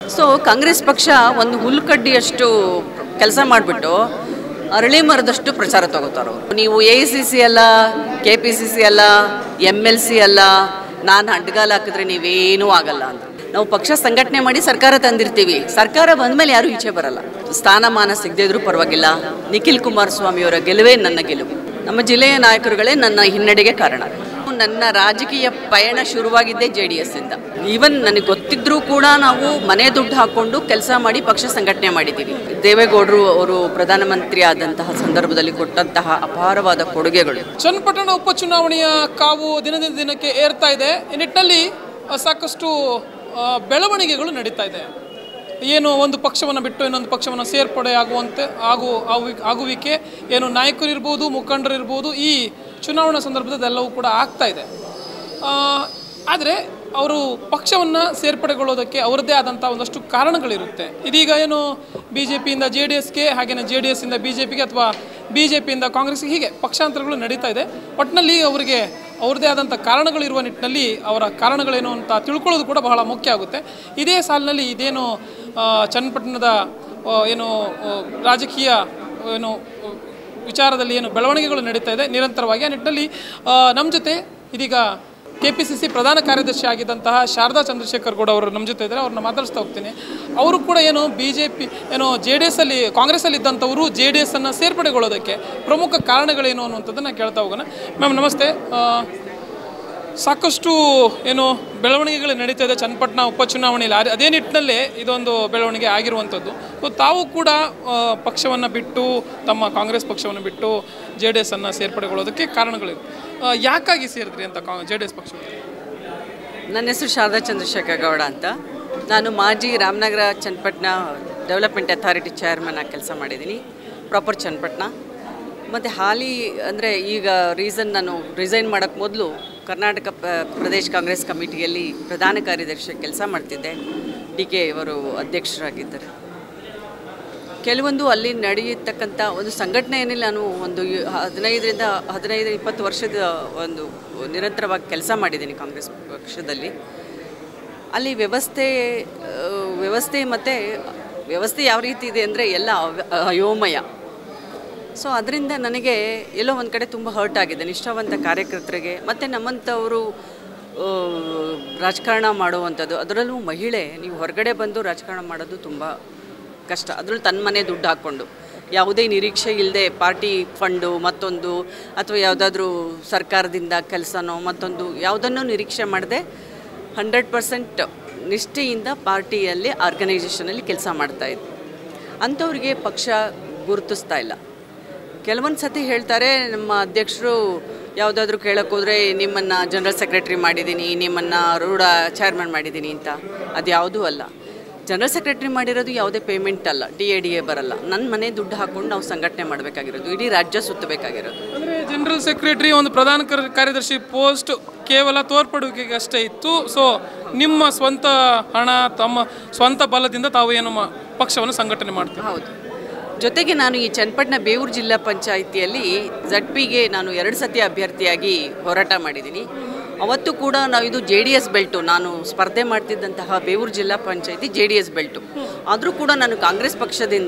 so Congress ಪಕ್ಷ ಒಂದು ಹುಲ್ಕಡ್ಡಿಯಷ್ಟು ಕೆಲಸ ಮಾಡಿಬಿಟ್ಟು ಅರಳಿ ಮರದಷ್ಟು ಪ್ರಚಾರ ತಗೋತಾರ ನೀವು ಎ ಸಿ ಸಿ ಅಲ್ಲ ಕೆ ಪಿ ಸಿ ಸಿ ಅಲ್ಲ ಎಮ್ ಎಲ್ ಸಿ ಅಲ್ಲ ನಾನು ಅಡ್ಗಾಲ ಹಾಕಿದ್ರೆ ನೀವೇನೂ ಆಗಲ್ಲ ಅಂತ ನಾವು ಪಕ್ಷ ಸಂಘಟನೆ ಮಾಡಿ ಸರ್ಕಾರ ತಂದಿರ್ತೀವಿ ಸರ್ಕಾರ ಬಂದಮೇಲೆ ಯಾರೂ ಈಚೆ ಬರಲ್ಲ ಸ್ಥಾನಮಾನ ಸಿಗದೇ ಇದ್ರೂ ಪರವಾಗಿಲ್ಲ ನಿಖಿಲ್ ಕುಮಾರಸ್ವಾಮಿಯವರ ಗೆಲುವೇ ನನ್ನ ಗೆಲುವು ನಮ್ಮ ಜಿಲ್ಲೆಯ ನಾಯಕರುಗಳೇ ನನ್ನ ಹಿನ್ನಡೆಗೆ ಕಾರಣ ನನ್ನ ರಾಜಕೀಯ ಪಯಣ ಶುರುವಾಗಿದ್ದೇ ಜೆ ಡಿ ಎಸ್ ಇಂದ ಈವನ್ ನನಗೆ ಗೊತ್ತಿದ್ರೂ ಕೂಡ ನಾವು ಮನೆ ದುಡ್ಡು ಹಾಕೊಂಡು ಕೆಲಸ ಮಾಡಿ ಪಕ್ಷ ಸಂಘಟನೆ ಮಾಡಿದ್ದೀವಿ ದೇವೇಗೌಡರು ಅವರು ಪ್ರಧಾನಮಂತ್ರಿ ಆದಂತಹ ಸಂದರ್ಭದಲ್ಲಿ ಕೊಟ್ಟಂತಹ ಅಪಾರವಾದ ಕೊಡುಗೆಗಳು ಚನ್ನಪಟ್ಟಣ ಉಪಚುನಾವಣೆಯ ಕಾವು ದಿನದಿಂದ ದಿನಕ್ಕೆ ಏರ್ತಾ ಇದೆ ಈ ನಿಟ್ಟಿನಲ್ಲಿ ಆ, ಸಾಕಷ್ಟು ಆ, ಬೆಳವಣಿಗೆಗಳು ನಡೀತಾ ಇದೆ ಏನು ಒಂದು ಪಕ್ಷವನ್ನು ಬಿಟ್ಟು ಇನ್ನೊಂದು ಪಕ್ಷವನ್ನು ಸೇರ್ಪಡೆ ಆಗುವಂತೆ ಆಗು ಆಗುವಿ- ಆಗುವಿಕೆ ಏನು ನಾಯಕರು ಇರ್ಬೋದು ಮುಖಂಡರು ಇರ್ಬೋದು ಈ ಚುನಾವಣಾ ಸಂದರ್ಭದಲ್ಲಿ ಎಲ್ಲವೂ ಕೂಡ ಆಗ್ತಾ ಇದೆ ಆದರೆ ಅವರು ಪಕ್ಷವನ್ನು ಸೇರ್ಪಡೆಗೊಳ್ಳೋದಕ್ಕೆ ಅವರದ್ದೇ ಆದಂಥ ಒಂದಷ್ಟು ಕಾರಣಗಳಿರುತ್ತೆ ಇದೀಗ ಏನು ಬಿ ಜೆ ಪಿಯಿಂದ ಜೆ ಡಿ ಎಸ್ಗೆ ಹಾಗೆಯೇ ಜೆ ಡಿ ಎಸ್ಸಿಂದ ಬಿ ಜೆ ಪಿಗೆ ಅಥವಾ ಬಿ ಜೆ ಪಿಯಿಂದ ಕಾಂಗ್ರೆಸ್ಗೆ ಹೀಗೆ ಪಕ್ಷಾಂತರಗಳು ನಡೀತಾ ಇದೆ ಒಟ್ಟಿನಲ್ಲಿ ಅವರಿಗೆ ಅವ್ರದ್ದೇ ಆದಂಥ ಕಾರಣಗಳಿರುವ ನಿಟ್ಟಿನಲ್ಲಿ ಅವರ ಕಾರಣಗಳೇನು ಅಂತ ತಿಳ್ಕೊಳ್ಳೋದು ಕೂಡ ಬಹಳ ಮುಖ್ಯ ಆಗುತ್ತೆ ಇದೇ ಸಾಲಿನಲ್ಲಿ ಇದೇನು ಆ, ಚನ್ನಪಟ್ಟಣದ ಆ, ಏನು ಆ, ರಾಜಕೀಯ ಏನು ಆ, ವಿಚಾರದಲ್ಲಿ ಏನು ಬೆಳವಣಿಗೆಗಳು ನಡೀತಾ ಇದೆ ನಿರಂತರವಾಗಿ ಆ ನಿಟ್ಟಿನಲ್ಲಿ ನಮ್ಮ ಜೊತೆ ಇದೀಗ ಕೆ ಪಿ ಸಿ ಸಿ ಪ್ರಧಾನ ಕಾರ್ಯದರ್ಶಿ ಆಗಿದ್ದಂತಹ ಶಾರದಾ ಚಂದ್ರಶೇಖರ್ ಗೌಡ ಅವರು ನಮ್ಮ ಜೊತೆ ಇದ್ದಾರೆ ಅವ್ರನ್ನ ಮಾತಾಡಿಸ್ತಾ ಹೋಗ್ತೀನಿ ಅವರು ಕೂಡ ಏನು ಬಿ ಜೆ ಪಿ ಏನು ಜೆ ಡಿ ಎಸ್ ಅಲ್ಲಿ ಕಾಂಗ್ರೆಸ್ಸಲ್ಲಿ ಇದ್ದಂಥವರು ಜೆ ಡಿ ಎಸ್ ಅನ್ನು ಸೇರ್ಪಡೆಗೊಳ್ಳೋದಕ್ಕೆ ಪ್ರಮುಖ ಕಾರಣಗಳೇನು ಅನ್ನುವಂಥದ್ದನ್ನು ಕೇಳ್ತಾ ಹೋಗೋಣ ಮ್ಯಾಮ್ ನಮಸ್ತೆ ಆ, ಸಾಕಷ್ಟು ಏನು ಬೆಳವಣಿಗೆಗಳು ನಡೀತಾ ಇದೆ ಚನ್ನಪಟ್ಟಣ ಉಪಚುನಾವಣೆಯಲ್ಲಿ ಅದೇ- ಅದೇ ನಿಟ್ಟಿನಲ್ಲೇ ಇದೊಂದು ಬೆಳವಣಿಗೆ ಆಗಿರುವಂಥದ್ದು ಸೊ ತಾವು ಕೂಡ ಪಕ್ಷವನ್ನು ಬಿಟ್ಟು ತಮ್ಮ ಕಾಂಗ್ರೆಸ್ ಪಕ್ಷವನ್ನು ಬಿಟ್ಟು ಜೆ ಡಿ ಎಸ್ ಅನ್ನು ಸೇರ್ಪಡೆಗೊಳ್ಳೋದಕ್ಕೆ ಕಾರಣಗಳಿವೆ ಆ, ಯಾಕಾಗಿ ಸೇರಿದ್ರಿ ಅಂತ ಜೆ ಡಿ ಎಸ್ ಪಕ್ಷಕ್ಕೆ ನನ್ನ ಹೆಸರು ಶಾರದಾ ಚಂದ್ರಶೇಖರ್ ಗೌಡ ಅಂತ ನಾನು ಮಾಜಿ Ramanagara Channapatna development authority chairman ಆಗಿ ಕೆಲಸ ಮಾಡಿದ್ದೀನಿ ಪ್ರಾಪರ್ ಚನ್ನಪಟ್ಟಣ ಮತ್ತು ಹಾಲಿ ಅಂದರೆ ಈಗ ರೀಸನ್ ನಾನು ರಿಸೈನ್ ಮಾಡೋಕ್ಕೆ ಮೊದಲು ಕರ್ನಾಟಕ ಪ- ಪ್ರದೇಶ್ ಕಾಂಗ್ರೆಸ್ ಕಮಿಟಿಯಲ್ಲಿ ಪ್ರಧಾನ ಕಾರ್ಯದರ್ಶಿ ಕೆಲಸ ಮಾಡ್ತಿದ್ದೆ ಡಿ ಕೆ ಅವರು ಅಧ್ಯಕ್ಷರಾಗಿದ್ದರು ಕೆಲವೊಂದು ಅಲ್ಲಿ ನಡೆಯತಕ್ಕಂಥ ಒಂದು ಸಂಘಟನೆಯಲ್ಲಿ ನಾನು ಒಂದು ಯು- ಹದಿನೈದರಿಂದ ಹದಿನೈದು ಇಪ್ಪತ್ತು ವರ್ಷದ ಒಂದು ನಿರಂತರವಾಗಿ ಕೆಲಸ ಮಾಡಿದ್ದೀನಿ ಕಾಂಗ್ರೆಸ್ ಪಕ್ಷದಲ್ಲಿ ಅಲ್ಲಿ ವ್ಯವಸ್ಥೆ ಆ, ವ್ಯವಸ್ಥೆ ಮತ್ತು ವ್ಯವಸ್ಥೆ ಯಾವ ರೀತಿ ಇದೆ ಅಂದರೆ ಎಲ್ಲ ಅವ್ಯ- ಅಯೋಮಯ ಸೊ ಅದರಿಂದ ನನಗೆ ಎಲ್ಲೋ ಒಂದು ಕಡೆ ತುಂಬ ಹರ್ಟ್ ಆಗಿದೆ ನಿಷ್ಠಾವಂತ ಕಾರ್ಯಕರ್ತರಿಗೆ ಮತ್ತು ನಮ್ಮಂಥವರು ಆ, ರಾಜಕಾರಣ ಮಾಡುವಂಥದ್ದು ಅದರಲ್ಲೂ ಮಹಿಳೆ ನೀವು ಹೊರಗಡೆ ಬಂದು ರಾಜಕಾರಣ ಮಾಡೋದು ತುಂಬ ಕಷ್ಟ ಅದರಲ್ಲೂ ತನ್ನ ಮನೆ ದುಡ್ಡು ಹಾಕ್ಕೊಂಡು ಯಾವುದೇ ನಿರೀಕ್ಷೆ ಇಲ್ಲದೆ ಪಾರ್ಟಿ ಫಂಡು ಮತ್ತೊಂದು ಅಥವಾ ಯಾವುದಾದ್ರೂ ಸರ್ಕಾರದಿಂದ ಕೆಲಸನೋ ಮತ್ತೊಂದು ಯಾವುದನ್ನು ನಿರೀಕ್ಷೆ ಮಾಡದೆ ಹಂಡ್ರೆಡ್ ಪರ್ಸೆಂಟ್ ನಿಷ್ಠೆಯಿಂದ ಪಾರ್ಟಿಯಲ್ಲಿ ಆರ್ಗನೈಸೇಷನಲ್ಲಿ ಕೆಲಸ ಮಾಡ್ತಾಯಿದ್ದೆ ಅಂಥವ್ರಿಗೆ ಪಕ್ಷ ಗುರುತಿಸ್ತಾ ಇಲ್ಲ ಕೆಲವೊಂದು ಸತಿ ಹೇಳ್ತಾರೆ ನಮ್ಮ ಅಧ್ಯಕ್ಷರು ಯಾವುದಾದ್ರೂ ಕೇಳಕ್ಕೆ ಹೋದರೆ ನಿಮ್ಮನ್ನು ಜನರಲ್ ಸೆಕ್ರೆಟ್ರಿ ಮಾಡಿದ್ದೀನಿ ನಿಮ್ಮನ್ನು ರೂಢ ಚೇರ್ಮನ್ ಮಾಡಿದ್ದೀನಿ ಅಂತ ಅದು ಯಾವುದೂ ಅಲ್ಲ ಜನರಲ್ ಸೆಕ್ರೆಟ್ರಿ ಮಾಡಿರೋದು ಯಾವುದೇ ಪೇಮೆಂಟ್ ಅಲ್ಲ ಡಿ ಎ ಡಿ ಎ ಬರಲ್ಲ ನನ್ನ ಮನೆ ದುಡ್ಡು ಹಾಕ್ಕೊಂಡು ನಾವು ಸಂಘಟನೆ ಮಾಡಬೇಕಾಗಿರೋದು ಇಡೀ ರಾಜ್ಯ ಸುತ್ತಬೇಕಾಗಿರೋದು ಅಂದರೆ ಜನರಲ್ ಸೆಕ್ರೆಟರಿ ಒಂದು ಪ್ರಧಾನ ಕರ್- ಕಾರ್ಯದರ್ಶಿ ಪೋಸ್ಟ್ ಕೇವಲ ತೋರ್ಪಡುವಿಕೆಗೆ ಅಷ್ಟೇ ಇತ್ತು ಸೊ ನಿಮ್ಮ ಸ್ವಂತ ಹಣ ತಮ್ಮ ಸ್ವಂತ ಬಲದಿಂದ ತಾವು ಏನು ಮಾ- ಪಕ್ಷವನ್ನು ಸಂಘಟನೆ ಮಾಡ್ತೀವಿ ಹೌದು ಜೊತೆಗೆ ನಾನು ಈ ಚನ್ನಪಟ್ಟಣ ಬೇವೂರು ಜಿಲ್ಲಾ ಪಂಚಾಯಿತಿಯಲ್ಲಿ ಜಡ್ ಪಿಗೆ ನಾನು ಎರಡು ಸತಿ ಅಭ್ಯರ್ಥಿಯಾಗಿ ಹೋರಾಟ ಮಾಡಿದ್ದೀನಿ ಅವತ್ತು ಕೂಡ ನಾವು ಇದು ಜೆ ಡಿ ಎಸ್ ಬೆಲ್ಟು ನಾನು ಸ್ಪರ್ಧೆ ಮಾಡ್ತಿದ್ದಂತಹ ಬೇವೂರು ಜಿಲ್ಲಾ panchayat J D S belt ಆದರೂ ಕೂಡ ನಾನು ಕಾಂಗ್ರೆಸ್ ಪಕ್ಷದಿಂದ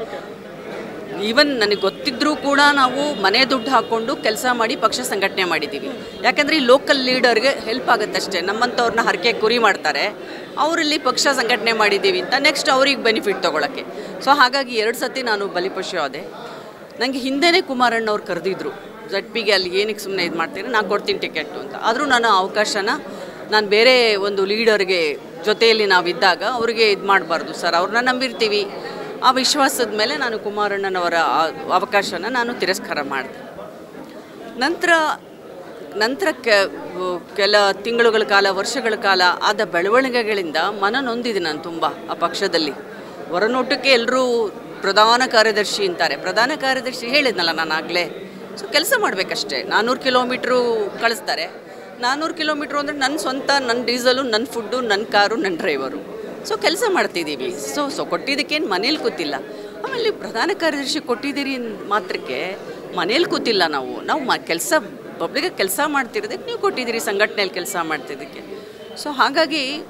ಈವನ್ ನನಗೆ ಗೊತ್ತಿದ್ರೂ ಕೂಡ ನಾವು ಮನೆ ದುಡ್ಡು ಹಾಕ್ಕೊಂಡು ಕೆಲಸ ಮಾಡಿ ಪಕ್ಷ ಸಂಘಟನೆ ಮಾಡಿದ್ದೀವಿ ಯಾಕಂದರೆ ಈ ಲೋಕಲ್ ಲೀಡರ್ಗೆ ಹೆಲ್ಪ್ ಆಗುತ್ತಷ್ಟೇ ನಮ್ಮಂಥವ್ರನ್ನ ಹರಕೆ ಕುರಿ ಮಾಡ್ತಾರೆ ಅವರಲ್ಲಿ ಪಕ್ಷ ಸಂಘಟನೆ ಮಾಡಿದ್ದೀವಿ ಅಂತ ನೆಕ್ಸ್ಟ್ ಅವ್ರಿಗೆ ಬೆನಿಫಿಟ್ ತೊಗೊಳಕ್ಕೆ ಸೊ ಹಾಗಾಗಿ ಎರಡು ಸತಿ ನಾನು ಬಲಿಪಶು ಆದೆ ನನಗೆ ಹಿಂದೆನೇ ಕುಮಾರಣ್ಣವ್ರು ಕರೆದಿದ್ರು ಜಡ್ ಪಿಗೆ ಅಲ್ಲಿ ಏನಕ್ಕೆ ಸುಮ್ಮನೆ ಇದು ಮಾಡ್ತೀರಿ ನಾನು ಕೊಡ್ತೀನಿ ಟಿಕೆಟು ಅಂತ ಆದರೂ ನಾನು ಆ ಅವಕಾಶನ ನಾನು ಬೇರೆ ಒಂದು ಲೀಡರ್ಗೆ ಜೊತೆಯಲ್ಲಿ ನಾವಿದ್ದಾಗ ಅವರಿಗೆ ಇದು ಮಾಡಬಾರ್ದು ಸರ್ ಅವ್ರನ್ನ ನಂಬಿರ್ತೀವಿ ಆ ವಿಶ್ವಾಸದ ಮೇಲೆ ನಾನು ಕುಮಾರಣ್ಣನವರ ಆ ಅವಕಾಶನ ನಾನು ತಿರಸ್ಕಾರ ಮಾಡಿದೆ ನಂತರ ನಂತರ ಕೆ ಕೆಲ ತಿಂಗಳುಗಳ ಕಾಲ ವರ್ಷಗಳ ಕಾಲ ಆದ ಬೆಳವಣಿಗೆಗಳಿಂದ ಮನ ನೊಂದಿದೆ ನಾನು ತುಂಬ ಆ ಪಕ್ಷದಲ್ಲಿ ಹೊರನೋಟಕ್ಕೆ ಎಲ್ಲರೂ ಪ್ರಧಾನ ಕಾರ್ಯದರ್ಶಿ ಅಂತಾರೆ ಪ್ರಧಾನ ಕಾರ್ಯದರ್ಶಿ ಹೇಳಿದ್ನಲ್ಲ ನಾನು ಆಗಲೇ ಸೊ ಕೆಲಸ ಮಾಡಬೇಕಷ್ಟೇ ನಾನ್ನೂರು ಕಿಲೋಮೀಟ್ರು ಕಳಿಸ್ತಾರೆ ನಾನ್ನೂರು ಕಿಲೋಮೀಟ್ರು ಅಂದರೆ ನನ್ನ ಸ್ವಂತ ನನ್ನ ಡೀಸಲು ನನ್ನ ಫುಡ್ಡು ನನ್ನ ಕಾರು ನನ್ನ ಡ್ರೈವರು ಸೊ ಕೆಲಸ ಮಾಡ್ತಿದ್ದೀವಿ ಸೊ ಸೊ ಕೊಟ್ಟಿದ್ದಕ್ಕೇನು ಮನೇಲಿ ಕೂತಿಲ್ಲ ಆಮೇಲೆ ಪ್ರಧಾನ ಕಾರ್ಯದರ್ಶಿ ಕೊಟ್ಟಿದ್ದೀರಿ ಅಂದ್ ಮಾತ್ರಕ್ಕೆ ಮನೇಲಿ ಕೂತಿಲ್ಲ ನಾವು ನಾವು ಮ ಕೆಲಸ ಪಬ್ಲಿಗೆ ಕೆಲಸ ಮಾಡ್ತಿರೋದಕ್ಕೆ ನೀವು ಕೊಟ್ಟಿದ್ದೀರಿ ಸಂಘಟನೆಯಲ್ಲಿ ಕೆಲಸ ಮಾಡ್ತಿದ್ದಕ್ಕೆ ಸೊ ಹಾಗಾಗಿ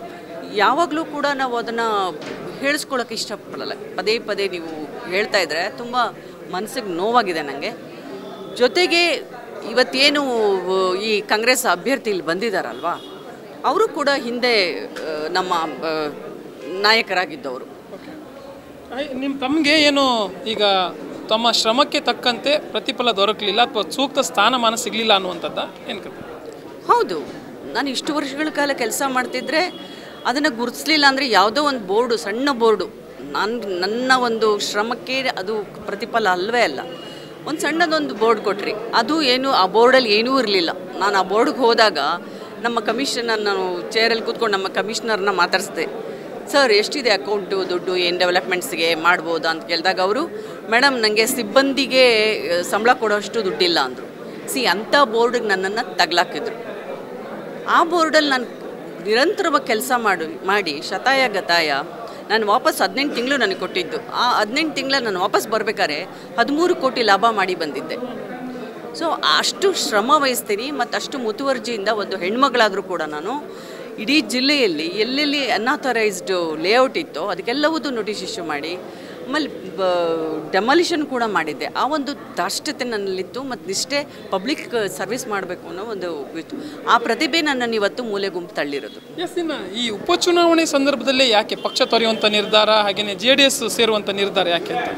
ಯಾವಾಗಲೂ ಕೂಡ ನಾವು ಅದನ್ನು ಹೇಳಿಸ್ಕೊಳ್ಳೋಕೆ ಇಷ್ಟಪಡಲ್ಲ ಪದೇ ಪದೇ ನೀವು ಹೇಳ್ತಾ ಇದ್ರೆ ತುಂಬ ಮನಸ್ಸಿಗೆ ನೋವಾಗಿದೆ ನನಗೆ ಜೊತೆಗೆ ಇವತ್ತೇನು ಈ ಕಾಂಗ್ರೆಸ್ ಅಭ್ಯರ್ಥಿ ಇಲ್ಲಿ ಬಂದಿದ್ದಾರಲ್ವಾ ಅವರು ಕೂಡ ಹಿಂದೆ ಆ, ನಮ್ಮ ಆ, ನಾಯಕರಾಗಿದ್ದವರು ನಿಮ್ಮ ತಮಗೆ ಏನು ಈಗ ತಮ್ಮ ಶ್ರಮಕ್ಕೆ ತಕ್ಕಂತೆ ಪ್ರತಿಫಲ ದೊರಕಲಿಲ್ಲ ಅಥವಾ ಸೂಕ್ತ ಸ್ಥಾನಮಾನ ಸಿಗಲಿಲ್ಲ ಅನ್ನುವಂಥದ್ದು ಏನು ಕತೆ ಹೌದು ನಾನು ಇಷ್ಟು ವರ್ಷಗಳ ಕಾಲ ಕೆಲಸ ಮಾಡ್ತಿದ್ರೆ ಅದನ್ನು ಗುರುತಿಸ್ಲಿಲ್ಲ ಅಂದರೆ ಯಾವುದೋ ಒಂದು ಬೋರ್ಡು ಸಣ್ಣ ಬೋರ್ಡು ನಾನು ನನ್ನ ಒಂದು ಶ್ರಮಕ್ಕೆ ಅದು ಪ್ರತಿಫಲ ಅಲ್ವೇ ಅಲ್ಲ ಒಂದು ಸಣ್ಣದೊಂದು ಬೋರ್ಡ್ ಕೊಟ್ರಿ ಅದು ಏನು ಆ ಬೋರ್ಡಲ್ಲಿ ಏನೂ ಇರಲಿಲ್ಲ ನಾನು ಆ ಬೋರ್ಡ್ಗೆ ಹೋದಾಗ ನಮ್ಮ ಕಮಿಷನರ್ ನಾನು ಚೇರಲ್ಲಿ ಕೂತ್ಕೊಂಡು ನಮ್ಮ ಕಮಿಷನರ್ನ ಮಾತಾಡಿಸ್ದೆ ಸರ್ ಎಷ್ಟಿದೆ ಅಕೌಂಟು ದುಡ್ಡು ಏನು ಡೆವಲಪ್ಮೆಂಟ್ಸ್ಗೆ ಮಾಡ್ಬೋದಾ ಅಂತ ಕೇಳಿದಾಗ ಅವರು ಮೇಡಮ್ ನನಗೆ ಸಿಬ್ಬಂದಿಗೆ ಆ, ಸಂಬಳ ಕೊಡೋಷ್ಟು ದುಡ್ಡಿಲ್ಲ ಅಂದರು ಸಿ ಅಂಥ ಬೋರ್ಡಿಗೆ ನನ್ನನ್ನು ತಗ್ಲಾಕಿದ್ರು ಆ ಬೋರ್ಡಲ್ಲಿ ನಾನು ನಿರಂತರವಾಗಿ ಕೆಲಸ ಮಾಡಿ ಮಾಡಿ ಶತಾಯ ಗತಾಯ ನಾನು ವಾಪಸ್ ಹದಿನೆಂಟು ತಿಂಗಳು ನನಗೆ ಕೊಟ್ಟಿದ್ದು ಆ ಹದಿನೆಂಟು ತಿಂಗಳ ನಾನು ವಾಪಸ್ ಬರಬೇಕಾದ್ರೆ ಹದಿಮೂರು ಕೋಟಿ ಲಾಭ ಮಾಡಿ ಬಂದಿದ್ದೆ ಸೊ ಅಷ್ಟು ಶ್ರಮ ವಹಿಸ್ತೀನಿ ಮತ್ತು ಅಷ್ಟು ಮುತುವರ್ಜಿಯಿಂದ ಒಂದು ಹೆಣ್ಮಗಳಾದರೂ ಕೂಡ ನಾನು ಇಡೀ ಜಿಲ್ಲೆಯಲ್ಲಿ ಎಲ್ಲೆಲ್ಲಿ ಅನ್ಆಥರೈಸ್ಡ್ ಲೇಔಟ್ ಇತ್ತೋ ಅದಕ್ಕೆಲ್ಲವೂ ನೋಟಿಸ್ ಇಶ್ಯೂ ಮಾಡಿ ಆಮೇಲೆ ಡೆಮಾಲಿಷನ್ ಕೂಡ ಮಾಡಿದ್ದೆ ಆ ಒಂದು ದಾಷ್ಟತೆ ನನ್ನಲ್ಲಿತ್ತು ಮತ್ತು ಇಷ್ಟೇ ಪಬ್ಲಿಕ್ ಸರ್ವಿಸ್ ಮಾಡಬೇಕು ಅನ್ನೋ ಒಂದು ಇತ್ತು ಆ ಪ್ರತಿಭೆ ನನ್ನನ್ನು ಇವತ್ತು ಮೂಲೆ ಗುಂಪು ತಳ್ಳಿರೋದು ಎಸ್ ಇನ್ನು ಈ ಉಪಚುನಾವಣೆ ಸಂದರ್ಭದಲ್ಲೇ ಯಾಕೆ ಪಕ್ಷ ತೊರೆಯುವಂಥ ನಿರ್ಧಾರ ಹಾಗೆಯೇ ಜೆ ಡಿ ಎಸ್ ಸೇರುವಂಥ ನಿರ್ಧಾರ ಯಾಕೆ ಅಂತ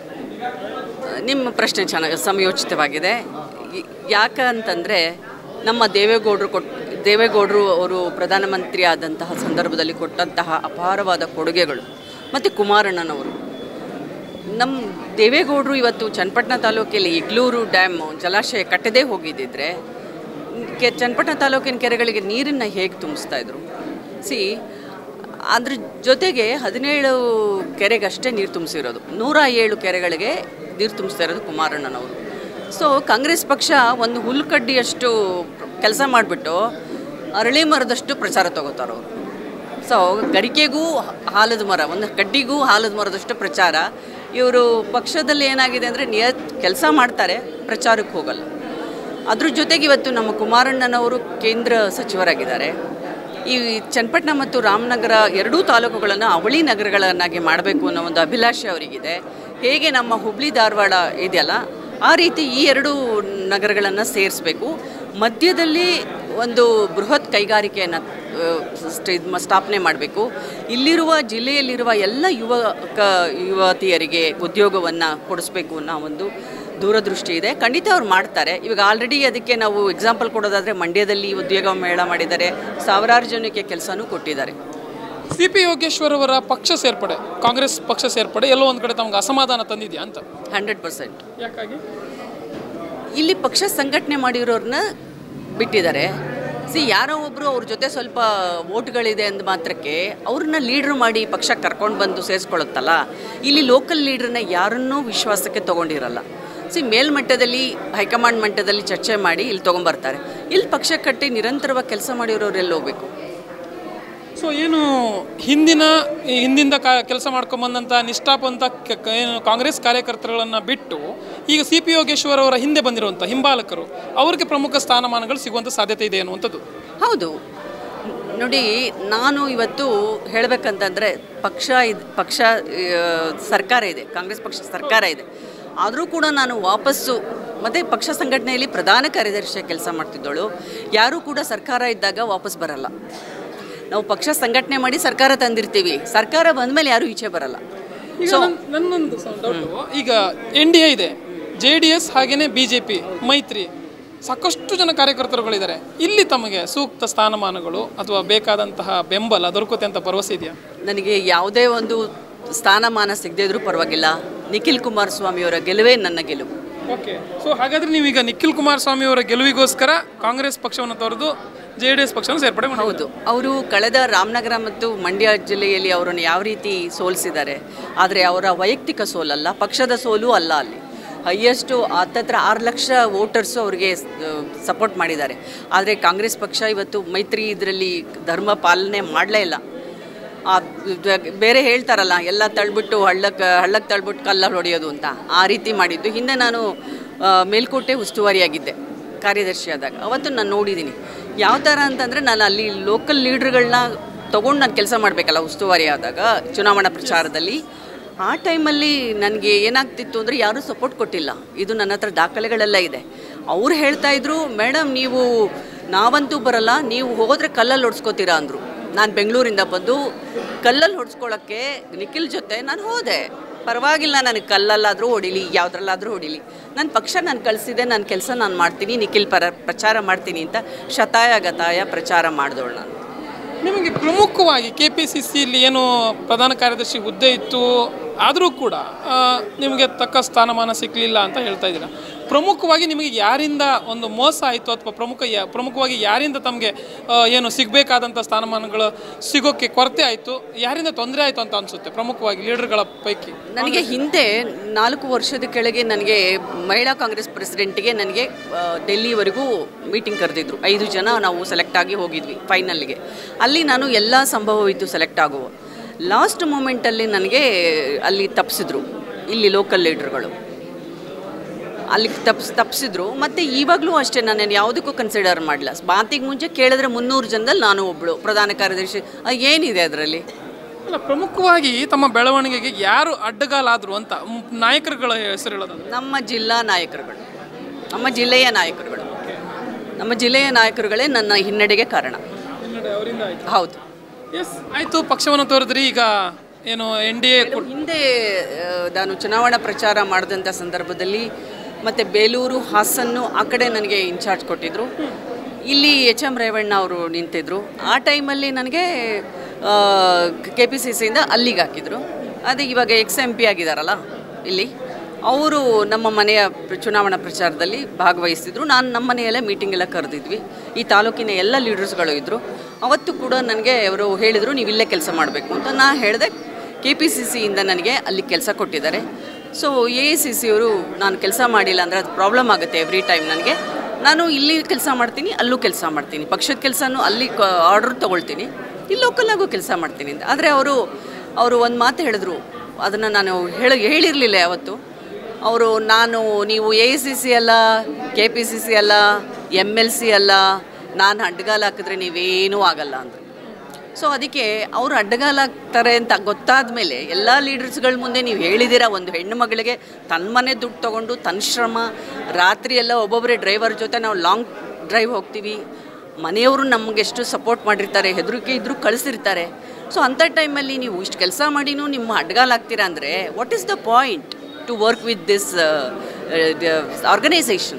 ನಿಮ್ಮ ಪ್ರಶ್ನೆ ಚೆನ್ನಾಗಿ ಸಮಯೋಚಿತವಾಗಿದೆ ಈ- ಯಾಕಂತಂದರೆ ನಮ್ಮ ದೇವೇಗೌಡರು ಕೊಟ್ ದೇವೇಗೌಡರು ಅವರು ಪ್ರಧಾನಮಂತ್ರಿ ಆದಂತಹ ಸಂದರ್ಭದಲ್ಲಿ ಕೊಟ್ಟಂತಹ ಅಪಾರವಾದ ಕೊಡುಗೆಗಳು ಮತ್ತು ಕುಮಾರಣ್ಣನವರು ನಮ್ಮ ದೇವೇಗೌಡರು ಇವತ್ತು ಚನ್ನಪಟ್ಟಣ ತಾಲೂಕಲ್ಲಿ ಇಗ್ಲೂರು ಡ್ಯಾಮ್ ಜಲಾಶಯ ಕಟ್ಟದೇ ಹೋಗಿದ್ದಿದ್ರೆ ಕೆ ಚನ್ನಪಟ್ಟಣ ತಾಲೂಕಿನ ಕೆರೆಗಳಿಗೆ ನೀರನ್ನು ಹೇಗೆ ತುಂಬಿಸ್ತಾ ಇದ್ರು ಸಿ ಅದ್ರ ಜೊತೆಗೆ ಹದಿನೇಳು ಕೆರೆಗಷ್ಟೇ ನೀರು ತುಂಬಿಸಿರೋದು ನೂರ ಏಳು ಕೆರೆಗಳಿಗೆ ನೀರು ತುಂಬಿಸ್ತಾ ಇರೋದು ಕುಮಾರಣ್ಣನವರು ಸೊ ಕಾಂಗ್ರೆಸ್ ಪಕ್ಷ ಒಂದು ಹುಲ್ಕಡ್ಡಿಯಷ್ಟು ಕೆಲಸ ಮಾಡಿಬಿಟ್ಟು ಅರಳಿ ಮರದಷ್ಟು ಪ್ರಚಾರ ತಗೋತಾರೆ ಅವರು ಸೊ ಗರಿಕೆಗೂ ಹಾಲದ ಮರ ಒಂದು ಕಡ್ಡಿಗೂ ಹಾಲದ ಮರದಷ್ಟು ಪ್ರಚಾರ ಇವರು ಪಕ್ಷದಲ್ಲಿ ಏನಾಗಿದೆ ಅಂದರೆ ನಿಯ ಕೆಲಸ ಮಾಡ್ತಾರೆ ಪ್ರಚಾರಕ್ಕೆ ಹೋಗಲ್ಲ ಅದ್ರ ಜೊತೆಗೆ ಇವತ್ತು ನಮ್ಮ ಕುಮಾರಣ್ಣನವರು ಕೇಂದ್ರ ಸಚಿವರಾಗಿದ್ದಾರೆ ಈ ಚನ್ನಪಟ್ಟಣ ಮತ್ತು ರಾಮನಗರ ಎರಡೂ ತಾಲೂಕುಗಳನ್ನು ಅವಳಿ ನಗರಗಳನ್ನಾಗಿ ಮಾಡಬೇಕು ಅನ್ನೋ ಒಂದು ಅಭಿಲಾಷೆ ಅವರಿಗಿದೆ ಹೇಗೆ ನಮ್ಮ ಹುಬ್ಳಿ ಧಾರವಾಡ ಇದೆಯಲ್ಲ ಆ ರೀತಿ ಈ ಎರಡು ನಗರಗಳನ್ನು ಸೇರಿಸಬೇಕು ಮಧ್ಯದಲ್ಲಿ ಒಂದು ಬೃಹತ್ ಕೈಗಾರಿಕೆಯನ್ನು ಸ್ಥಾಪನೆ ಮಾಡಬೇಕು ಇಲ್ಲಿರುವ ಜಿಲ್ಲೆಯಲ್ಲಿರುವ ಎಲ್ಲ ಯುವಕ ಯುವತಿಯರಿಗೆ ಉದ್ಯೋಗವನ್ನು ಕೊಡಿಸ್ಬೇಕು ಅನ್ನೋ ಒಂದು ದೂರದೃಷ್ಟಿ ಇದೆ ಖಂಡಿತ ಅವ್ರು ಮಾಡ್ತಾರೆ ಇವಾಗ ಆಲ್ರೆಡಿ ಅದಕ್ಕೆ ನಾವು ಎಕ್ಸಾಂಪಲ್ ಕೊಡೋದಾದರೆ ಮಂಡ್ಯದಲ್ಲಿ ಉದ್ಯೋಗ ಮೇಳ ಮಾಡಿದ್ದಾರೆ ಸಾವಿರಾರು ಜನಕ್ಕೆ ಕೆಲಸನೂ ಕೊಟ್ಟಿದ್ದಾರೆ ಸಿ ಪಿ ಯೋಗೇಶ್ವರ್ ಅವರ ಪಕ್ಷ ಸೇರ್ಪಡೆ ಕಾಂಗ್ರೆಸ್ ಪಕ್ಷ ಸೇರ್ಪಡೆ ಎಲ್ಲೋ ಒಂದು ಕಡೆ ತಮ್ಗೆ ಅಸಮಾಧಾನ ತಂದಿದೆಯಾ ಅಂತ ಹಂಡ್ರೆಡ್ ಪರ್ಸೆಂಟ್ ಯಾಕಾಗಿ ಇಲ್ಲಿ ಪಕ್ಷ ಸಂಘಟನೆ ಮಾಡಿರೋರನ್ನ ಬಿಟ್ಟಿದ್ದಾರೆ ಸಿ ಯಾರೋ ಒಬ್ಬರು ಅವ್ರ ಜೊತೆ ಸ್ವಲ್ಪ ವೋಟ್ಗಳಿದೆ ಅಂದ ಮಾತ್ರಕ್ಕೆ ಅವ್ರನ್ನ ಲೀಡ್ರ್ ಮಾಡಿ ಪಕ್ಷ ಕರ್ಕೊಂಡು ಬಂದು ಸೇರಿಸ್ಕೊಳ್ಳುತ್ತಲ್ಲ ಇಲ್ಲಿ ಲೋಕಲ್ ಲೀಡ್ರನ್ನ ಯಾರನ್ನೂ ವಿಶ್ವಾಸಕ್ಕೆ ತೊಗೊಂಡಿರಲ್ಲ ಸಿ ಮೇಲ್ಮಟ್ಟದಲ್ಲಿ ಹೈಕಮಾಂಡ್ ಮಟ್ಟದಲ್ಲಿ ಚರ್ಚೆ ಮಾಡಿ ಇಲ್ಲಿ ತೊಗೊಂಬರ್ತಾರೆ ಇಲ್ಲಿ ಪಕ್ಷ ಕಟ್ಟಿ ನಿರಂತರವಾಗಿ ಕೆಲಸ ಮಾಡಿರೋರು ಎಲ್ಲಿ ಹೋಗ್ಬೇಕು ಸೊ ಏನು ಹಿಂದಿನ ಈ ಹಿಂದಿಂದ ಕಾ ಕೆಲಸ ಮಾಡ್ಕೊಂಬಂದಂಥ ನಿಷ್ಠಾಪಂತ ಕ- ಕ- ಏನು ಕಾಂಗ್ರೆಸ್ ಕಾರ್ಯಕರ್ತರುಗಳನ್ನು ಬಿಟ್ಟು ಈಗ ಸಿ ಪಿ ಯೋಗೇಶ್ವರ್ ಅವರ ಹಿಂದೆ ಬಂದಿರುವಂಥ ಹಿಂಬಾಲಕರು ಅವರಿಗೆ ಪ್ರಮುಖ ಸ್ಥಾನಮಾನಗಳು ಸಿಗುವಂಥ ಸಾಧ್ಯತೆ ಇದೆ ಅನ್ನುವಂಥದ್ದು ಹೌದು ನೋಡಿ ನಾನು ಇವತ್ತು ಹೇಳಬೇಕಂತಂದರೆ ಪಕ್ಷ ಇದು ಪಕ್ಷ ಆ, ಸರ್ಕಾರ ಇದೆ ಕಾಂಗ್ರೆಸ್ ಪಕ್ಷ ಸರ್ಕಾರ ಇದೆ ಆದರೂ ಕೂಡ ನಾನು ವಾಪಸ್ಸು ಮತ್ತು ಪಕ್ಷ ಸಂಘಟನೆಯಲ್ಲಿ ಪ್ರಧಾನ ಕಾರ್ಯದರ್ಶಿಯಾಗಿ ಕೆಲಸ ಮಾಡ್ತಿದ್ದಳು ಯಾರೂ ಕೂಡ ಸರ್ಕಾರ ಇದ್ದಾಗ ವಾಪಸ್ ಬರಲ್ಲ ನಾವು ಪಕ್ಷ ಸಂಘಟನೆ ಮಾಡಿ ಸರ್ಕಾರ ತಂದಿರ್ತೀವಿ ಸರ್ಕಾರ ಬಂದಮೇಲೆ ಯಾರೂ ಈಚೆ ಬರಲ್ಲ ಈಗ ನನ್- ನನ್ನೊಂದು ಡೌಟು ಈಗ ಎನ್ ಡಿ ಎ ಇದೆ ಜೆ ಡಿ ಎಸ್ ಹಾಗೆಯೇ ಬಿ ಜೆ ಪಿ ಮೈತ್ರಿ ಸಾಕಷ್ಟು ಜನ ಕಾರ್ಯಕರ್ತರುಗಳಿದ್ದಾರೆ ಇಲ್ಲಿ ತಮಗೆ ಸೂಕ್ತ ಸ್ಥಾನಮಾನಗಳು ಅಥವಾ ಬೇಕಾದಂತಹ ಬೆಂಬಲ ದೊರಕುತ್ತೆ ಅಂತ ಭರವಸೆ ಇದೆಯಾ ನನಗೆ ಯಾವುದೇ ಒಂದು ಸ್ಥಾನಮಾನ ಸಿಗದೇ ಇದ್ರೂ ಪರವಾಗಿಲ್ಲ ನಿಖಿಲ್ ಕುಮಾರಸ್ವಾಮಿಯವರ ಗೆಲುವೇ ನನ್ನ ಗೆಲುವು ಓಕೆ ಸೊ ಹಾಗಾದ್ರೆ ನೀವೀಗ ನಿಖಿಲ್ ಕುಮಾರಸ್ವಾಮಿ ಅವರ ಗೆಲುವಿಗೋಸ್ಕರ ಕಾಂಗ್ರೆಸ್ ಪಕ್ಷವನ್ನು ತೊರೆದು ಜೆ ಡಿ ಎಸ್ ಪಕ್ಷವನ್ನು ಸೇರ್ಪಡೆ ಮಾಡಿ ಹೌದು ಅವರು ಕಳೆದ ರಾಮನಗರ ಮತ್ತು ಮಂಡ್ಯ ಜಿಲ್ಲೆಯಲ್ಲಿ ಅವರನ್ನು ಯಾವ ರೀತಿ ಸೋಲಿಸಿದ್ದಾರೆ ಆದರೆ ಅವರ ವೈಯಕ್ತಿಕ ಸೋಲಲ್ಲ ಪಕ್ಷದ ಸೋಲು ಅಲ್ಲ ಅಲ್ಲಿ ಹೈಯೆಸ್ಟು ಹತ್ತತ್ರ ಆರು ಲಕ್ಷ ವೋಟರ್ಸು ಅವರಿಗೆ ಸಪೋರ್ಟ್ ಮಾಡಿದ್ದಾರೆ ಆದರೆ ಕಾಂಗ್ರೆಸ್ ಪಕ್ಷ ಇವತ್ತು ಮೈತ್ರಿ ಇದರಲ್ಲಿ ಧರ್ಮ ಪಾಲನೆ ಮಾಡಲೇ ಇಲ್ಲ ಆ ದ- ಬೇರೆ ಹೇಳ್ತಾರಲ್ಲ ಎಲ್ಲ ತಳ್ಬಿಟ್ಟು ಹಳ್ಳಕ್ಕೆ ಹಳ್ಳಕ್ಕೆ ತಳ್ಬಿಟ್ಟು ಕಲ್ಲ ಹೊಡೆಯೋದು ಅಂತ ಆ ರೀತಿ ಮಾಡಿದ್ದು ಹಿಂದೆ ನಾನು ಆ, ಮೇಲ್ಕೋಟೆ ಉಸ್ತುವಾರಿಯಾಗಿದ್ದೆ ಕಾರ್ಯದರ್ಶಿ ಆದಾಗ ಅವತ್ತು ನಾನು ನೋಡಿದ್ದೀನಿ ಯಾವ ಥರ ಅಂತಂದರೆ ನಾನು ಅಲ್ಲಿ ಲೋಕಲ್ ಲೀಡ್ರ್ಗಳನ್ನ ತೊಗೊಂಡು ನಾನು ಕೆಲಸ ಮಾಡಬೇಕಲ್ಲ ಉಸ್ತುವಾರಿ ಆದಾಗ ಚುನಾವಣಾ ಪ್ರಚಾರದಲ್ಲಿ ಆ ಟೈಮಲ್ಲಿ ನನಗೆ ಏನಾಗ್ತಿತ್ತು ಅಂದರೆ ಯಾರೂ ಸಪೋರ್ಟ್ ಕೊಟ್ಟಿಲ್ಲ ಇದು ನನ್ನ ಹತ್ರ ದಾಖಲೆಗಳೆಲ್ಲ ಇದೆ ಅವ್ರು ಹೇಳ್ತಾ ಇದ್ರು ಮೇಡಮ್ ನೀವು ನಾವಂತೂ ಬರಲ್ಲ ನೀವು ಹೋದರೆ ಕಲ್ಲಲ್ಲಿ ಹೊಡ್ಸ್ಕೋತೀರಾ ಅಂದರು ನಾನು ಬೆಂಗಳೂರಿಂದ ಬಂದು ಕಲ್ಲಲ್ಲಿ ಹೊಡ್ಸ್ಕೊಳ್ಳೋಕ್ಕೆ ನಿಖಿಲ್ ಜೊತೆ ನಾನು ಹೋದೆ ಪರವಾಗಿಲ್ಲ ನನಗೆ ಕಲ್ಲಲ್ಲಾದರೂ ಹೊಡಿಲಿ ಯಾವುದ್ರಲ್ಲಾದರೂ ಹೊಡಿಲಿ ನನ್ನ ಪಕ್ಷ ನಾನು ಕಳಿಸಿದೆ ನನ್ನ ಕೆಲಸ ನಾನು ಮಾಡ್ತೀನಿ ನಿಖಿಲ್ ಪರ ಪ್ರಚಾರ ಮಾಡ್ತೀನಿ ಅಂತ ಶತಾಯ ಗತಾಯ ಪ್ರಚಾರ ಮಾಡಿದವಳು ನಾನು ನಿಮಗೆ ಪ್ರಮುಖವಾಗಿ ಕೆ ಪಿ ಸಿ ಸಿಯಲ್ಲಿ ಏನು ಪ್ರಧಾನ ಕಾರ್ಯದರ್ಶಿ ಹುದ್ದೆ ಇತ್ತು ಆದರೂ ಕೂಡ ಆ, ನಿಮಗೆ ತಕ್ಕ ಸ್ಥಾನಮಾನ ಸಿಕ್ಕಲಿಲ್ಲ ಅಂತ ಹೇಳ್ತಾ ಇದ್ದೀರಾ ಪ್ರಮುಖವಾಗಿ ನಿಮಗೆ ಯಾರಿಂದ ಒಂದು ಮೋಸ ಆಯಿತು ಅಥವಾ ಪ್ರಮುಖ ಯಾ- ಪ್ರಮುಖವಾಗಿ ಯಾರಿಂದ ತಮಗೆ ಏನು ಸಿಗಬೇಕಾದಂಥ ಸ್ಥಾನಮಾನಗಳು ಸಿಗೋಕ್ಕೆ ಕೊರತೆ ಆಯಿತು ಯಾರಿಂದ ತೊಂದರೆ ಆಯಿತು ಅಂತ ಅನಿಸುತ್ತೆ ಪ್ರಮುಖವಾಗಿ ಲೀಡರ್ಗಳ ಪೈಕಿ ನನಗೆ ಹಿಂದೆ ನಾಲ್ಕು ವರ್ಷದ ಕೆಳಗೆ ನನಗೆ ಮಹಿಳಾ ಕಾಂಗ್ರೆಸ್ ಪ್ರೆಸಿಡೆಂಟ್ಗೆ ನನಗೆ ಆ, ಡೆಲ್ಲಿವರೆಗೂ ಮೀಟಿಂಗ್ ಕರೆದಿದ್ರು ಐದು ಜನ ನಾವು ಸೆಲೆಕ್ಟ್ ಆಗಿ ಹೋಗಿದ್ವಿ ಫೈನಲ್ಗೆ ಅಲ್ಲಿ ನಾನು ಎಲ್ಲ ಸಂಭವವಿತ್ತು ಸೆಲೆಕ್ಟ್ ಆಗುವ ಲಾಸ್ಟ್ ಮೂಮೆಂಟಲ್ಲಿ ನನಗೆ ಅಲ್ಲಿ ತಪ್ಪಿಸಿದ್ರು ಇಲ್ಲಿ ಲೋಕಲ್ ಲೀಡರ್ಗಳು ಅಲ್ಲಿ ತಪ್ಸ್ ತಪ್ಪಿಸಿದ್ರು ಮತ್ತು ಇವಾಗಲೂ ಅಷ್ಟೇ ನಾನು ಯಾವುದಕ್ಕೂ ಕನ್ಸಿಡರ್ ಮಾಡಲ್ಲ ಮಾತಿಗೆ ಮುಂಚೆ ಕೇಳಿದ್ರೆ ಮುನ್ನೂರು ಜನದಲ್ಲಿ ನಾನು ಒಬ್ಬಳು ಪ್ರಧಾನ ಕಾರ್ಯದರ್ಶಿ ಆ, ಏನಿದೆ ಅದರಲ್ಲಿ ಅಲ್ಲ ಪ್ರಮುಖವಾಗಿ ತಮ್ಮ ಬೆಳವಣಿಗೆಗೆ ಯಾರು ಅಡ್ಡಗಾಲಾದರು ಅಂತ ಮ್, ನಾಯಕರುಗಳ ಹೆಸರು ಹೇಳೋದಾದ್ರೆ ನಮ್ಮ ಜಿಲ್ಲಾ ನಾಯಕರುಗಳು ನಮ್ಮ ಜಿಲ್ಲೆಯ ನಾಯಕರುಗಳು ನಮ್ಮ ಜಿಲ್ಲೆಯ ನಾಯಕರುಗಳೇ ನನ್ನ ಹಿನ್ನಡೆಗೆ ಕಾರಣ ಹಿನ್ನಡೆ ಅವರಿಂದ ಆಯಿತು ಹೌದು ಎಸ್ ಆಯಿತು ಪಕ್ಷವನ್ನು ತೋರಿದ್ರಿ ಈಗ ಏನು ಎನ್ ಡಿ ಎ ಹಿಂದೆ ಆ, ನಾನು ಚುನಾವಣಾ ಪ್ರಚಾರ ಮಾಡಿದಂಥ ಸಂದರ್ಭದಲ್ಲಿ ಮತ್ತು ಬೇಲೂರು ಹಾಸನ್ನು ಆ ಕಡೆ ನನಗೆ ಇನ್ಚಾರ್ಜ್ ಕೊಟ್ಟಿದ್ದರು ಇಲ್ಲಿ ಎಚ್ ಎಮ್ ರೇವಣ್ಣ ಅವರು ನಿಂತಿದ್ದರು ಆ ಟೈಮಲ್ಲಿ ನನಗೆ ಕೆ ಪಿ ಸಿ ಸಿಯಿಂದ ಅಲ್ಲಿಗೆ ಹಾಕಿದರು ಅದೇ ಇವಾಗ ಎಕ್ಸ್ ಎಮ್ ಪಿ ಆಗಿದ್ದಾರಲ್ಲ ಇಲ್ಲಿ ಅವರು ನಮ್ಮ ಮನೆಯ ಪ್ರ- ಚುನಾವಣಾ ಪ್ರಚಾರದಲ್ಲಿ ಭಾಗವಹಿಸಿದ್ರು ನಾನು ನಮ್ಮ ಮನೆಯಲ್ಲೇ ಮೀಟಿಂಗ್ ಎಲ್ಲ ಕರೆದಿದ್ವಿ ಈ ತಾಲೂಕಿನ ಎಲ್ಲ ಲೀಡರ್ಸ್ಗಳು ಇದ್ದರು ಅವತ್ತು ಕೂಡ ನನಗೆ ಅವರು ಹೇಳಿದರು ನೀವು ಇಲ್ಲೇ ಕೆಲಸ ಮಾಡಬೇಕು ಅಂತ ನಾ ಹೇಳಿದೆ ಕೆ ಪಿ ಸಿ ಸಿಯಿಂದ ನನಗೆ ಅಲ್ಲಿ ಕೆಲಸ ಕೊಟ್ಟಿದ್ದಾರೆ ಸೊ ಎ ಸಿ ಸಿ ಅವರು ನಾನು ಕೆಲಸ ಮಾಡಿಲ್ಲ ಅಂದರೆ ಅದು ಪ್ರಾಬ್ಲಮ್ ಆಗುತ್ತೆ ಎವ್ರಿ ಟೈಮ್ ನನಗೆ ನಾನು ಇಲ್ಲಿ ಕೆಲಸ ಮಾಡ್ತೀನಿ ಅಲ್ಲೂ ಕೆಲಸ ಮಾಡ್ತೀನಿ ಪಕ್ಷದ ಕೆಲಸನೂ ಅಲ್ಲಿ ಆರ್ಡರ್ ತೊಗೊಳ್ತೀನಿ ಇಲ್ಲಿ ಲೋಕಲ್ಲಾಗೂ ಕೆಲಸ ಮಾಡ್ತೀನಿ ಅಂತ ಆದರೆ ಅವರು ಅವರು ಒಂದು ಮಾತು ಹೇಳಿದ್ರು ಅದನ್ನು ನಾನು ಹೇಳಿ ಹೇಳಿರಲಿಲ್ಲ ಯಾವತ್ತು ಅವರು ನಾನು ನೀವು ಎ ಸಿ ಸಿ ಅಲ್ಲ ಕೆ ಪಿ ಸಿ ಸಿ ಅಲ್ಲ ಎಮ್ ಎಲ್ ಸಿ ಅಲ್ಲ ನಾನು ಅಡ್ಡಗಾಲ ಹಾಕಿದ್ರೆ ನೀವೇನೂ ಆಗಲ್ಲ ಅಂದರು ಸೊ ಅದಕ್ಕೆ ಅವರು ಅಡ್ಡಗಾಲಾಗ್ತಾರೆ ಅಂತ ಗೊತ್ತಾದ ಮೇಲೆ ಎಲ್ಲ ಲೀಡರ್ಸ್ಗಳ ಮುಂದೆ ನೀವು ಹೇಳಿದ್ದೀರಾ ಒಂದು ಹೆಣ್ಣು ಮಗಳಿಗೆ ತನ್ನ ಮನೆ ದುಡ್ಡು ತೊಗೊಂಡು ತನ್ನ ಶ್ರಮ ರಾತ್ರಿ ಎಲ್ಲ ಒಬ್ಬೊಬ್ಬರೇ ಡ್ರೈವರ್ ಜೊತೆ ನಾವು ಲಾಂಗ್ ಡ್ರೈವ್ ಹೋಗ್ತೀವಿ ಮನೆಯವರು ನಮಗೆ ಎಷ್ಟು ಸಪೋರ್ಟ್ ಮಾಡಿರ್ತಾರೆ ಹೆದರಿಕೆ ಇದ್ದರೂ ಕಳಿಸಿರ್ತಾರೆ ಸೊ ಅಂಥ ಟೈಮಲ್ಲಿ ನೀವು ಇಷ್ಟು ಕೆಲಸ ಮಾಡಿನೂ ನಿಮ್ಮ ಅಡ್ಡಗಾಲಾಗ್ತೀರಾ ಅಂದರೆ what is the point to work with this organisation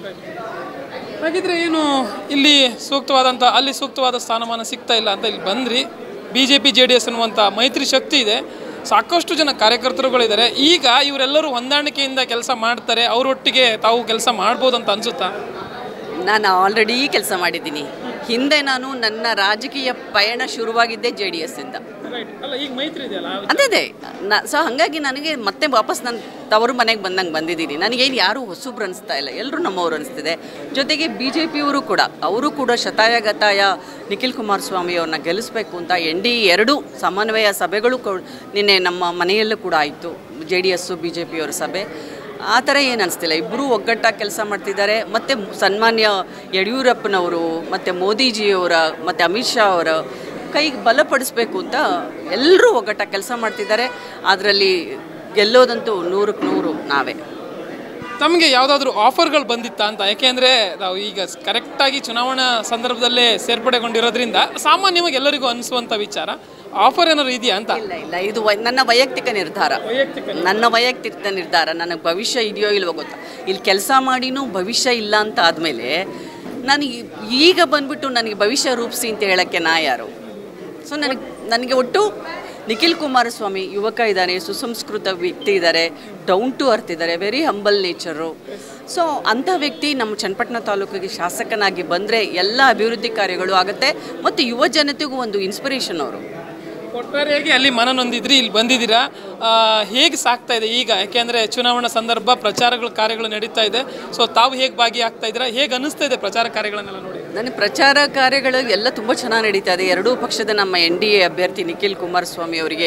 ಹಾಗಿದ್ರೆ ಏನು ಇಲ್ಲಿ ಸೂಕ್ತವಾದಂಥ ಅಲ್ಲಿ ಸೂಕ್ತವಾದ ಸ್ಥಾನಮಾನ ಸಿಗ್ತಾ ಇಲ್ಲ ಅಂತ ಇಲ್ಲಿ ಬಂದ್ರಿ B J P J D S ಅನ್ನುವಂಥ ಮೈತ್ರಿ ಶಕ್ತಿ ಇದೆ ಸಾಕಷ್ಟು ಜನ ಕಾರ್ಯಕರ್ತರುಗಳಿದ್ದಾರೆ ಈಗ ಇವರೆಲ್ಲರೂ ಹೊಂದಾಣಿಕೆಯಿಂದ ಕೆಲಸ ಮಾಡ್ತಾರೆ ಅವರೊಟ್ಟಿಗೆ ತಾವು ಕೆಲಸ ಮಾಡ್ಬೋದು ಅಂತ ಅನ್ಸುತ್ತಾ ನಾನು ಆಲ್ರೆಡಿ ಕೆಲಸ ಮಾಡಿದ್ದೀನಿ ಹಿಂದೆ ನಾನು ನನ್ನ ರಾಜಕೀಯ ಪಯಣ ಶುರುವಾಗಿದ್ದೇ ಜೆ ಡಿ ಎಸ್ಸಿಂದ ರೈಟ್ ಅಲ್ಲ ಈಗ ಮೈತ್ರಿ ಇದೆಯಲ್ಲ ಅದೇ ಅದೇ ನಾ ಸೊ ಹಾಗಾಗಿ ನನಗೆ ಮತ್ತೆ ವಾಪಸ್ ನಾನು ತವರು ಮನೆಗೆ ಬಂದಂಗೆ ಬಂದಿದ್ದೀನಿ ನನಗೇನು ಯಾರೂ ಹೊಸಬ್ರು ಅನಿಸ್ತಾ ಇಲ್ಲ ಎಲ್ಲರೂ ನಮ್ಮವ್ರು ಅನಿಸ್ತಿದೆ ಜೊತೆಗೆ ಬಿ ಜೆ ಪಿಯವರು ಕೂಡ ಅವರು ಕೂಡ ಶತಾಯ ಗತಾಯ ನಿಖಿಲ್ ಕುಮಾರಸ್ವಾಮಿ ಅವ್ರನ್ನ ಗೆಲ್ಲಿಸ್ಬೇಕು ಅಂತ ಎನ್ ಡಿ ಎರಡು ಸಮನ್ವಯ ಸಭೆಗಳು ಕೊ ನಿನ್ನೆ ನಮ್ಮ ಮನೆಯಲ್ಲೂ ಕೂಡ ಆಯಿತು J D S B J ಪಿಯವರ ಸಭೆ ಆ ಥರ ಏನು ಅನಿಸ್ತಿಲ್ಲ ಇಬ್ಬರೂ ಒಗ್ಗಟ್ಟಾಗಿ ಕೆಲಸ ಮಾಡ್ತಿದ್ದಾರೆ ಮತ್ತು ಸನ್ಮಾನ್ಯ ಯಡಿಯೂರಪ್ಪನವರು ಮತ್ತು ಮೋದಿಜಿಯವರ ಮತ್ತು ಅಮಿತ್ ಶಾ ಅವರ ಕೈಗೆ ಬಲಪಡಿಸ್ಬೇಕು ಅಂತ ಎಲ್ಲರೂ ಒಗ್ಗಟ್ಟಾಗಿ ಕೆಲಸ ಮಾಡ್ತಿದ್ದಾರೆ ಅದರಲ್ಲಿ ಗೆಲ್ಲೋದಂತೂ ನೂರಕ್ಕೆ ನೂರು ನಾವೇ ತಮಗೆ ಯಾವುದಾದ್ರೂ ಆಫರ್ಗಳು ಬಂದಿತ್ತಾ ಅಂತ ಯಾಕೆಂದರೆ ನಾವು ಈಗ ಕರೆಕ್ಟಾಗಿ ಚುನಾವಣಾ ಸಂದರ್ಭದಲ್ಲೇ ಸೇರ್ಪಡೆಗೊಂಡಿರೋದ್ರಿಂದ ಸಾಮಾನ್ಯವಾಗಿ ಎಲ್ಲರಿಗೂ ಅನಿಸುವಂಥ ವಿಚಾರ ಆಫರ್ ಏನಾದ್ರು ಇದೆಯಾ ಅಂತ ಇಲ್ಲ ಇಲ್ಲ ಇದು ವೈ- ನನ್ನ ವೈಯಕ್ತಿಕ ನಿರ್ಧಾರ ವೈಯಕ್ತಿಕ ನನ್ನ ವೈಯಕ್ತಿಕ ನಿರ್ಧಾರ ನನಗೆ ಭವಿಷ್ಯ ಇದೆಯೋ ಇಲ್ವೋ ಗೊತ್ತಾ ಇಲ್ಲಿ ಕೆಲಸ ಮಾಡಿನೂ ಭವಿಷ್ಯ ಇಲ್ಲ ಅಂತ ಆದಮೇಲೆ ನಾನು ಈ- ಈಗ ಬಂದ್ಬಿಟ್ಟು ನನಗೆ ಭವಿಷ್ಯ ರೂಪಿಸಿ ಅಂತ ಹೇಳೋಕ್ಕೆ ನಾ ಯಾರು ಸೊ ನನಗೆ ನನಗೆ ಒಟ್ಟು ನಿಖಿಲ್ ಕುಮಾರಸ್ವಾಮಿ ಯುವಕ ಇದ್ದಾನೆ ಸುಸಂಸ್ಕೃತ ವ್ಯಕ್ತಿ ಇದ್ದಾರೆ ಡೌನ್ ಟು ಅರ್ತ್ ಇದ್ದಾರೆ ವೆರಿ ಹಂಬಲ್ ನೇಚರು ಸೊ ಅಂಥ ವ್ಯಕ್ತಿ ನಮ್ಮ ಚನ್ನಪಟ್ಟಣ ತಾಲೂಕಿಗೆ ಶಾಸಕನಾಗಿ ಬಂದರೆ ಎಲ್ಲ ಅಭಿವೃದ್ಧಿ ಕಾರ್ಯಗಳು ಆಗುತ್ತೆ ಮತ್ತು ಯುವ ಜನತೆಗೂ ಒಂದು ಇನ್ಸ್ಪಿರೇಷನ್ ಅವರು ಒಟ್ಟಾರೆಯಾಗಿ ಅಲ್ಲಿ ಮನ ನೊಂದಿದ್ರಿ ಇಲ್ಲಿ ಬಂದಿದ್ದೀರಾ ಆ, ಹೇಗೆ ಸಾಕ್ತಾ ಇದೆ ಈಗ ಯಾಕೆಂದರೆ ಚುನಾವಣಾ ಸಂದರ್ಭ ಪ್ರಚಾರಗಳ ಕಾರ್ಯಗಳು ನಡೀತಾ ಇದೆ ಸೊ ತಾವು ಹೇಗೆ ಭಾಗಿಯಾಗ್ತಾ ಇದ್ದೀರಾ ಹೇಗೆ ಅನ್ನಿಸ್ತಾ ಇದೆ ಪ್ರಚಾರ ಕಾರ್ಯಗಳನ್ನೆಲ್ಲ ನೋಡಿ ನನಗೆ ಪ್ರಚಾರ ಕಾರ್ಯಗಳು ಎಲ್ಲ ತುಂಬ ಚೆನ್ನಾಗಿ ನಡೀತಾ ಇದೆ ಎರಡೂ ಪಕ್ಷದ ನಮ್ಮ ಎನ್ ಡಿ ಎ ಅಭ್ಯರ್ಥಿ ನಿಖಿಲ್ ಕುಮಾರಸ್ವಾಮಿ ಅವರಿಗೆ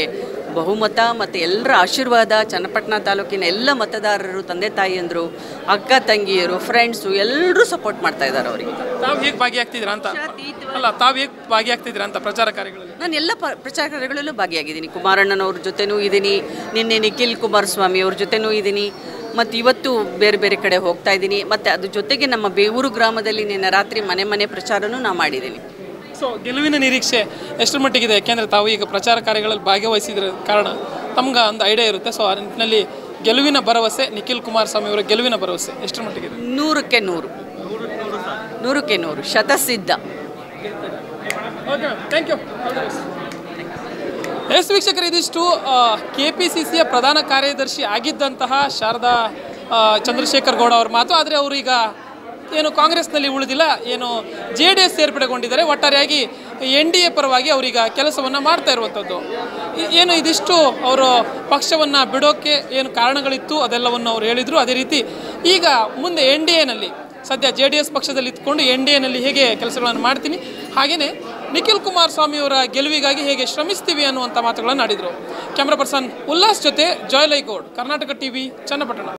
ಬಹುಮತ ಮತ್ತು ಎಲ್ಲರ ಆಶೀರ್ವಾದ ಚನ್ನಪಟ್ಟಣ ತಾಲೂಕಿನ ಎಲ್ಲ ಮತದಾರರು ತಂದೆ ತಾಯಿಯಂದರು ಅಕ್ಕ ತಂಗಿಯರು ಫ್ರೆಂಡ್ಸು ಎಲ್ಲರೂ ಸಪೋರ್ಟ್ ಮಾಡ್ತಾ ಇದ್ದಾರೆ ಅವರಿಗೆ ತಾವು ಹೇಗೆ ಭಾಗಿಯಾಗ್ತಿದ್ದೀರಾ ಅಂತ ಅಲ್ಲ ತಾವು ಹೇಗೆ ಭಾಗಿಯಾಗ್ತಿದ್ದೀರಾ ಅಂತ ಪ್ರಚಾರ ಕಾರ್ಯಗಳಲ್ಲಿ ನಾನು ಎಲ್ಲ ಪ ಪ್ರಚಾರ ಕಾರ್ಯಗಳಲ್ಲೂ ಭಾಗಿಯಾಗಿದ್ದೀನಿ ಕುಮಾರಣ್ಣನವ್ರ ಜೊತೆನೂ ಇದ್ದೀನಿ ನಿನ್ನೆ ನಿಖಿಲ್ ಕುಮಾರಸ್ವಾಮಿ ಅವ್ರ ಜೊತೆನೂ ಇದ್ದೀನಿ ಮತ್ತು ಇವತ್ತು ಬೇರೆ ಬೇರೆ ಕಡೆ ಹೋಗ್ತಾ ಇದ್ದೀನಿ ಮತ್ತು ಅದ್ರ ಜೊತೆಗೆ ನಮ್ಮ ಬೇವೂರು ಗ್ರಾಮದಲ್ಲಿ ನಿನ್ನೆ ರಾತ್ರಿ ಮನೆ ಮನೆ ಪ್ರಚಾರನೂ ನಾನು ಮಾಡಿದ್ದೀನಿ ಸೊ ಗೆಲುವಿನ ನಿರೀಕ್ಷೆ ಎಷ್ಟರ ಮಟ್ಟಿಗಿದೆ ಯಾಕೆಂದರೆ ತಾವು ಈಗ ಪ್ರಚಾರ ಕಾರ್ಯಗಳಲ್ಲಿ ಭಾಗವಹಿಸಿದ್ರ ಕಾರಣ ತಮ್ಗೆ ಒಂದು ಐಡಿಯಾ ಇರುತ್ತೆ ಸೊ ಆ ನಿಟ್ಟಿನಲ್ಲಿ ಗೆಲುವಿನ ಭರವಸೆ ನಿಖಿಲ್ ಕುಮಾರಸ್ವಾಮಿ ಅವರ ಗೆಲುವಿನ ಭರವಸೆ ಎಷ್ಟರ ಮಟ್ಟಿಗಿದೆ ನೂರಕ್ಕೆ ನೂರು ನೂರಕ್ಕೆ ನೂರು ಶತಸಿದ್ಧ ಓಕೆ ಥ್ಯಾಂಕ್ ಯು ಎಸ್ ವೀಕ್ಷಕರು ಇದಿಷ್ಟು ಕೆ ಪಿ ಸಿ ಸಿಯ ಪ್ರಧಾನ ಕಾರ್ಯದರ್ಶಿ ಆಗಿದ್ದಂತಹ ಶಾರದಾ ಆ, ಚಂದ್ರಶೇಖರ್ ಗೌಡ ಅವ್ರ ಮಾತು ಆದರೆ ಅವರು ಈಗ ಏನು ಕಾಂಗ್ರೆಸ್ನಲ್ಲಿ ಉಳಿದಿಲ್ಲ ಏನು ಜೆ ಡಿ ಎಸ್ ಸೇರ್ಪಡೆಗೊಂಡಿದ್ದಾರೆ ಒಟ್ಟಾರೆಯಾಗಿ ಎನ್ ಡಿ ಎ ಪರವಾಗಿ ಅವರೀಗ ಕೆಲಸವನ್ನು ಮಾಡ್ತಾ ಇರುವಂಥದ್ದು ಈ- ಏನು ಇದಿಷ್ಟು ಅವರು ಪಕ್ಷವನ್ನು ಬಿಡೋಕ್ಕೆ ಏನು ಕಾರಣಗಳಿತ್ತು ಅದೆಲ್ಲವನ್ನು ಅವ್ರು ಹೇಳಿದರು ಅದೇ ರೀತಿ ಈಗ ಮುಂದೆ ಎನ್ ಡಿ ಎನಲ್ಲಿ ಸದ್ಯ ಜೆ ಡಿ ಎಸ್ ಪಕ್ಷದಲ್ಲಿ ಇದ್ಕೊಂಡು ಎನ್ ಡಿ ಎನಲ್ಲಿ ಹೇಗೆ ಕೆಲಸಗಳನ್ನು ಮಾಡ್ತೀನಿ ಹಾಗೆಯೇ ನಿಖಿಲ್ ಕುಮಾರಸ್ವಾಮಿಯವರ ಗೆಲುವಿಗಾಗಿ ಹೇಗೆ ಶ್ರಮಿಸ್ತೀವಿ ಅನ್ನುವಂಥ ಮಾತುಗಳನ್ನು ಆಡಿದರು ಕ್ಯಾಮ್ರಾ ಪರ್ಸನ್ ಉಲ್ಲಾಸ್ ಜೊತೆ ಜಾಯ್ಲೈ ಗೌಡ್ ಕರ್ನಾಟಕ ಟಿವಿ ಚನ್ನಪಟ್ಟಣ